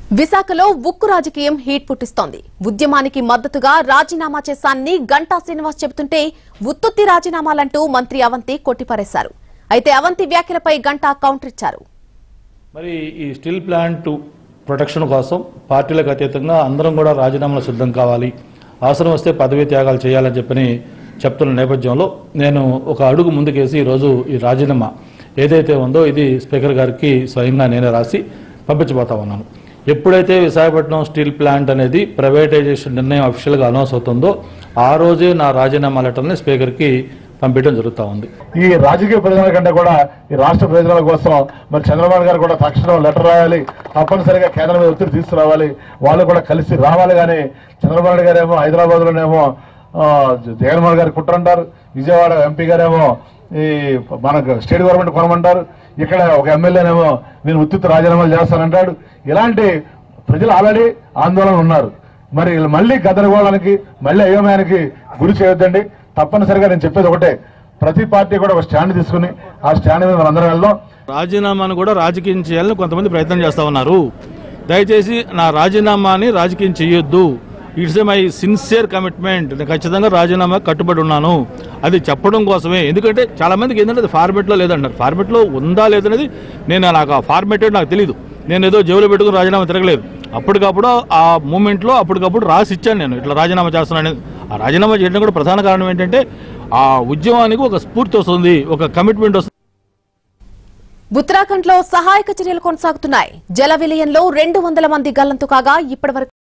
విశాఖలో ఉక్కు రాజకీయం హీట్ పుట్టిస్తోంది ఉద్యమానికి మద్దతుగా రాజీనామా చేశానని గంటా శ్రీనివాస్ చెబుతుంటే ఉత్తుత్తి రాజీనామాలంటూ మంత్రి అవంతి కొట్టిపారేశారు అయితే అవంతి వ్యాఖ్యలపై గంటా కౌంటర్ ఇచ్చారు మరి ఈ స్టీల్ ప్లాంట్ ప్రొటెక్షన్ కోసం పార్టీలకు అతీతంగా అందరం కూడా రాజీనామాలు సిద్ధం కావాలి అవసరం వస్తే పదవీ త్యాగాలు చేయాలని చెప్పని చెప్తున్న నేపథ్యంలో నేను ఒక అడుగు ముందుకేసి ఈరోజు ఈ రాజీనామా ఏదైతే ఉందో ఇది స్పీకర్ గారికి స్వయంగా నేనే రాసి పంపించబోతా ఉన్నాను ఎప్పుడైతే విశాఖపట్నం స్టీల్ ప్లాంట్ అనేది ప్రైవేటైజేషన్ నిర్ణయం అఫీషియల్గా అనౌన్స్ అవుతుందో ఆ రోజే నా రాజీనామా లెటర్ని స్పీకర్కి పంపించడం జరుగుతూ ఉంది ఈ రాజకీయ ప్రయోజనాల కంటే కూడా ఈ రాష్ట్ర ప్రయోజనాల కోసం మరి చంద్రబాబు గారు కూడా తక్షణం లెటర్ రాయాలి తప్పనిసరిగా కేంద్రం మీద ఒత్తిడి తీసుకురావాలి వాళ్ళు కూడా కలిసి రావాలి కానీ చంద్రబాబు నాయుడు గారేమో హైదరాబాద్లోనేమో ఆ, జగన్మోహన్ గారు కుట్రంటారు విజయవాడ ఎంపీ గారేమో ఈ మనకు స్టేట్ గవర్నమెంట్ కొనమంటారు ఇక్కడ ఒక ఎమ్మెల్యేనేమో నేను ఉత్తిత్ రాజీనామాలు చేస్తానంటాడు ఇలాంటి ప్రజలు ఆల్రెడీ ఆందోళన ఉన్నారు మరి వీళ్ళు మళ్ళీ గదరగోళానికి మళ్ళీ అయోమయానికి గురి చేయొద్దండి తప్పనిసరిగా నేను చెప్పేది ఒకటే ప్రతి పార్టీ కూడా ఒక స్టాండ్ తీసుకుని ఆ స్టాండ్ మీద మనందరం వెళ్దాం రాజీనామాను కూడా రాజకీయం చేయాలని కొంతమంది ప్రయత్నం చేస్తా ఉన్నారు దయచేసి నా రాజీనామాని రాజకీయం చేయొద్దు ఇట్స్ మై సిన్సియర్ కమిట్మెంట్ నేను ఖచ్చితంగా రాజీనామా కట్టుబడి ఉన్నాను అది చెప్పడం కోసమే ఎందుకంటే చాలా మందికి ఏంటంటే అది ఫార్మెట్లో లేదంటారు ఫార్మెట్లో ఉందా లేదనేది నేను నాకు ఆ ఫార్మెట్ నాకు తెలియదు నేను ఏదో జేబులో పెట్టుకుని రాజీనామా తిరగలేదు అప్పటికప్పుడు ఆ మూమెంట్లో అప్పటికప్పుడు రాసి ఇచ్చాను నేను ఇట్లా రాజీనామా చేస్తున్నాను ఆ రాజీనామా చేయడం కూడా ప్రధాన కారణం ఏంటంటే ఆ ఉద్యమానికి ఒక స్ఫూర్తి వస్తుంది ఒక కమిట్మెంట్ వస్తుంది ఉత్తరాఖండ్ లో సహాయక చర్యలు కొనసాగుతున్నాయి జల విలయంలో రెండు వందల మంది గల్లంతు కాగా ఇప్పటివరకు